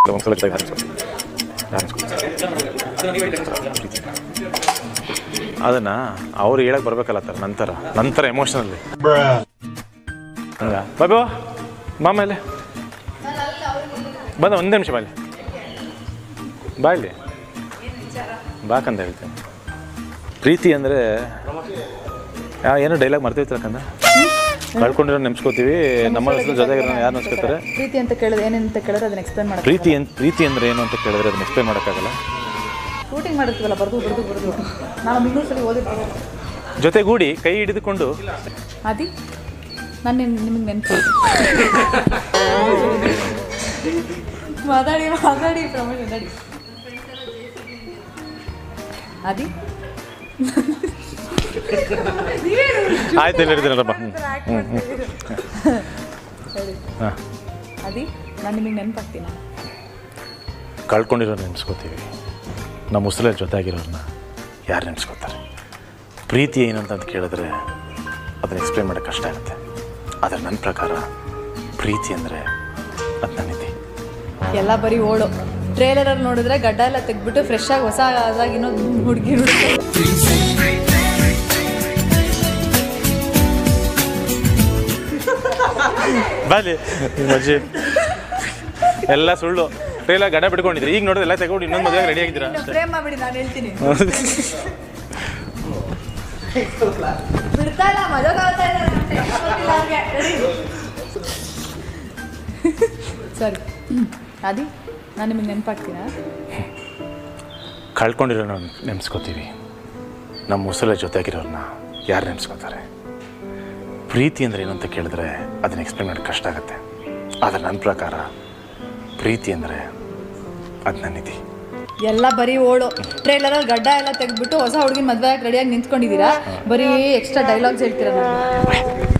ಒಂದ್ಸಲ ಜೊತೆಗೆ ಅದನ್ನ ಅವ್ರು ಹೇಳಕ್ ಬರ್ಬೇಕಲ್ಲ ತರ ನಂತರ ನಂತರ ಎಮೋಷನಲ್ಲಿ ಹಂಗ ಬಾಬು ಮಾಮೇಲೆ ಬಂದ ಒಂದೇ ನಿಮಿಷ ಬಾಲಿ ಬಾ ಇಲ್ಲಿ ಬಾಕಂತ ಹೇಳ್ತೇನೆ ಪ್ರೀತಿ ಅಂದರೆ ಏನೋ ಡೈಲಾಗ್ ಮರ್ತೈತಿರಕಂದ ಕಳ್ಕೊಂಡಿರೋ ನೆನ್ಸ್ಕೋತೀವಿ ನಮ್ಮ ಹೆಸರು ಜೊತೆಗೆ ಯಾರು ನೆನ್ಸ್ಕೋತಾರೆ ಪ್ರೀತಿ ಅಂತ ಕೇಳಿದ್ರೆ ಏನೇನಂತ ಕೇಳಿದ್ರೆ ಅದನ್ನ ಎಕ್ಸ್ಪ್ಲೇನ್ ಮಾಡೋದು ಪ್ರೀತಿ ಏನ್ ಪ್ರೀತಿ ಅಂದ್ರೆ ಏನು ಅಂತ ಕೇಳಿದ್ರೆ ಅದನ್ನ ಎಕ್ಸ್ಪ್ಲೇನ್ ಮಾಡೋಕ್ಕಾಗಲ್ಲ ಶೂಟಿಂಗ್ ಮಾಡಿರ್ತೀವಲ್ಲ ಬರ್ದು ಬರ್ದು ಬರ್ದು ನಾನು ಇನ್ನೂರು ಸಲ ಓದಿರ್ತೀನಿ ಜೊತೆಗೂಡಿ ಕೈ ಹಿಡಿದುಕೊಂಡು ಆದಿ ನಾನು ನಿಮಗೆ ನೆನಪು ಮಾತಾಡಿ ಮಾತಾಡಿ ಪ್ರಮೋಷನ್ ನಡಿ ಆದಿ ಆಯ್ತು ಇಲ್ಲಿ ಹಿಡಿದಿನಪ್ಪ ಹ್ಞೂ ಹ್ಞೂ ಹ್ಞೂ ಸರಿ ಹಾಂ ಆದಿ ನಾನು ನಿಮಗೆ ನೆನಪಾಗ್ತೀನಿ ಕಳ್ಕೊಂಡಿರೋ ನೆನ್ಸ್ಕೋತೀವಿ ನಮ್ಮ ಉಸಿರಲ್ಲಿ ಜೊತೆಗಿರೋರನ್ನ ಯಾರು ನೆನ್ಸ್ಕೋತಾರೆ ಪ್ರೀತಿ ಏನು ಅಂತ ಕೇಳಿದ್ರೆ ಅದನ್ನ ಎಕ್ಸ್ಪ್ಲೇನ್ ಮಾಡೋಕ್ಕೆ ಕಷ್ಟ ಆಗುತ್ತೆ ಆದರೆ ನನ್ನ ಪ್ರಕಾರ ಪ್ರೀತಿ ಅಂದರೆ ಅದು ನನ್ನಿದೆ ಎಲ್ಲ ಬರೀ ಓಡು ಟ್ರೇಲರಲ್ಲಿ ನೋಡಿದ್ರೆ ಗಡ್ಡ ಎಲ್ಲ ತೆಗ್ದ್ಬಿಟ್ಟು ಫ್ರೆಶ್ ಆಗಿ ಹೊಸ ಆದಾಗಿ ಇನ್ನೊಂದು ಹುಡುಗಿ ಹುಡುಗಿ ಬಾಲಿ ಮಜ್ಜಿ ಎಲ್ಲ ಸುಳ್ಳು ಎಲ್ಲ ಗಡ ಬಿಡ್ಕೊಂಡಿದ್ರಿ ಈಗ ನೋಡಿದ್ರೆ ಎಲ್ಲ ತಗೊಂಡು ಇನ್ನೊಂದು ಮದುವೆ ರೆಡಿ ಆಗಿದ್ದೀರಾ ಅಷ್ಟೇ ಪ್ರೇಮ್ ಮಾಡ್ಬಿಡಿ ನಾನು ಹೇಳ್ತೀನಿ ಬಿಡ್ತಾ ಇಲ್ಲ ಮಜಾ ತಗೊಳ್ತಾ ಇದ್ದಾರೆ ಅಷ್ಟೇ. ಗೊತ್ತಿಲ್ಲ ಅವ್ರಿಗೆ. Ready? ಸರಿ ಆದಿ ನಾನು ನಿಮಗೆ ನೆನಪಾಗ್ತೀನಾ ಕಳ್ಕೊಂಡಿರೋ ನೆನೆಸ್ಕೋತೀವಿ ನಮ್ಮ ಉಸಿರ ಜೊತೆಗಿರೋರನ್ನ ಯಾರು ನೆನೆಸ್ಕೋತಾರೆ ಪ್ರೀತಿ ಅಂದ್ರೆ ಏನು ಅಂತ ಕೇಳಿದ್ರೆ ಅದನ್ನ ಎಕ್ಸ್ಪ್ಲೇನ್ ಮಾಡೋಕ್ಕೆ ಕಷ್ಟ ಆಗುತ್ತೆ ಆದರೆ ನನ್ನ ಪ್ರಕಾರ ಪ್ರೀತಿ ಅಂದರೆ ಅದು ನನ್ನಿದೆ ಎಲ್ಲ ಬರೀ ಓಡು ಟ್ರೇಲರಲ್ಲಿ ಗಡ್ಡ ಎಲ್ಲ ತೆಗೆದ್ಬಿಟ್ಟು ಹೊಸ ಹುಡುಗಿನ ಮದುವೆ ರೆಡಿಯಾಗಿ ನಿಂತ್ಕೊಂಡಿದ್ದೀರಾ ಬರೀ ಎಕ್ಸ್ಟ್ರಾ ಡೈಲಾಗ್ಸ್ ಹೇಳ್ತೀರಾ ನನಗೆ